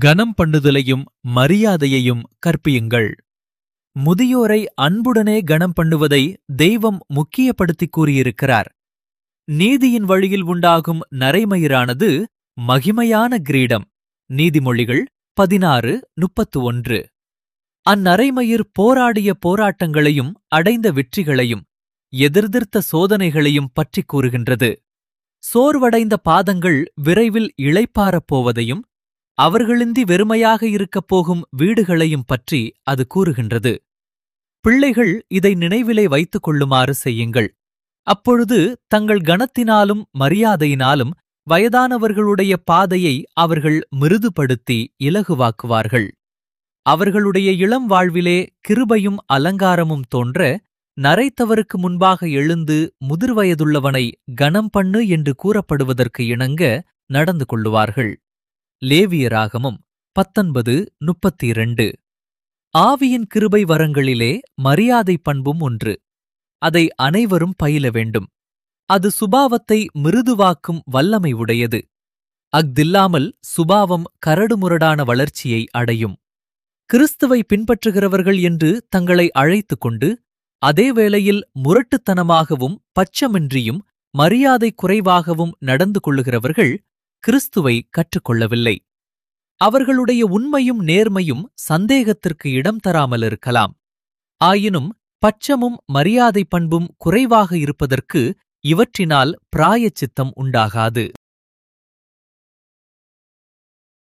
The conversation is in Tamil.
கனம் பண்ணுதலையும் மரியாதையையும் கற்பியுங்கள் முதியோரை அன்புடனே கனம் பண்ணுவதை தெய்வம் முக்கியப்படுத்திக் கூறியிருக்கிறார் நீதியின் வழியில் உண்டாகும் நரைமயிரானது மகிமையான கிரீடம் நீதிமொழிகள் பதினாறு முப்பத்து ஒன்று அந்நரைமயிர் போராடிய போராட்டங்களையும் அடைந்த வெற்றிகளையும் எதிர்திர்த்த சோதனைகளையும் பற்றிக் கூறுகின்றது சோர்வடைந்த பாதங்கள் விரைவில் இளைப்பாரப் போவதையும் அவர்களின்றி வெறுமையாக இருக்கப் போகும் வீடுகளையும் பற்றி அது கூறுகின்றது பிள்ளைகள் இதை நினைவிலே வைத்துக் கொள்ளுமாறு செய்யுங்கள் அப்பொழுது தங்கள் கனத்தினாலும் மரியாதையினாலும் வயதானவர்களுடைய பாதையை அவர்கள் மிருதுபடுத்தி இலகுவாக்குவார்கள் அவர்களுடைய இளம் வாழ்விலே கிருபையும் அலங்காரமும் தோன்ற நரைத்தவருக்கு முன்பாக எழுந்து முதிர்வயதுள்ளவனை கனம் பண்ணு என்று கூறப்படுவதற்கு இணங்க நடந்து கொள்ளுவார்கள் லேவியராகமும் பத்தொன்பது முப்பத்தி இரண்டு ஆவியின் கிருபை வரங்களிலே மரியாதை பண்பும் ஒன்று அதை அனைவரும் பயில வேண்டும் அது சுபாவத்தை மிருதுவாக்கும் வல்லமை உடையது அஃதில்லாமல் சுபாவம் கரடுமுரடான வளர்ச்சியை அடையும் கிறிஸ்துவை பின்பற்றுகிறவர்கள் என்று தங்களை அழைத்துக் கொண்டு அதே வேளையில் முரட்டுத்தனமாகவும் பச்சமின்றியும் மரியாதை குறைவாகவும் நடந்து கொள்ளுகிறவர்கள் கிறிஸ்துவை கற்றுக்கொள்ளவில்லை அவர்களுடைய உண்மையும் நேர்மையும் சந்தேகத்திற்கு இடம் தராமல் இருக்கலாம் ஆயினும் பச்சமும் மரியாதை பண்பும் குறைவாக இருப்பதற்கு இவற்றினால் பிராயச்சித்தம் உண்டாகாது